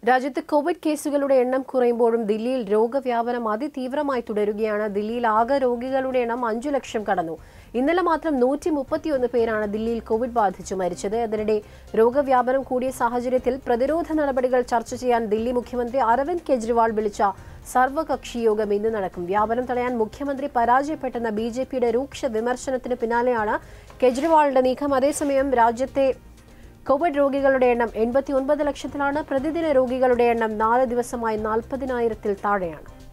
രാജ്യത്ത് കോവിഡ് കേസുകളുടെ എണ്ണം കുറയുമ്പോഴും ദില്ലിയിൽ രോഗവ്യാപനം അതിതീവ്രമായി തുടരുകയാണ് ദില്ലിയിൽ ആകെ രോഗികളുടെ എണ്ണം അഞ്ചു ലക്ഷം കടന്നു ഇന്നലെ മാത്രം നൂറ്റി മുപ്പത്തിയൊന്ന് പേരാണ് ദില്ലിയിൽ കോവിഡ് ബാധിച്ചു മരിച്ചത് അതിനിടെ രോഗവ്യാപനം കൂടിയ സാഹചര്യത്തിൽ പ്രതിരോധ നടപടികൾ ചർച്ച ചെയ്യാൻ ദില്ലി മുഖ്യമന്ത്രി അരവിന്ദ് കെജ്രിവാൾ വിളിച്ച സർവകക്ഷി യോഗം ഇന്ന് നടക്കും വ്യാപനം തടയാൻ മുഖ്യമന്ത്രി പരാജയപ്പെട്ടെന്ന ബി ജെ പിയുടെ രൂക്ഷ വിമർശനത്തിന് പിന്നാലെയാണ് കെജ്രിവാളിന്റെ നീക്കം അതേസമയം രാജ്യത്തെ കോവിഡ് രോഗികളുടെ എണ്ണം എൺപത്തി ഒൻപത് ലക്ഷത്തിലാണ് പ്രതിദിന രോഗികളുടെ എണ്ണം നാല് ദിവസമായി നാൽപ്പതിനായിരത്തിൽ താഴെയാണ്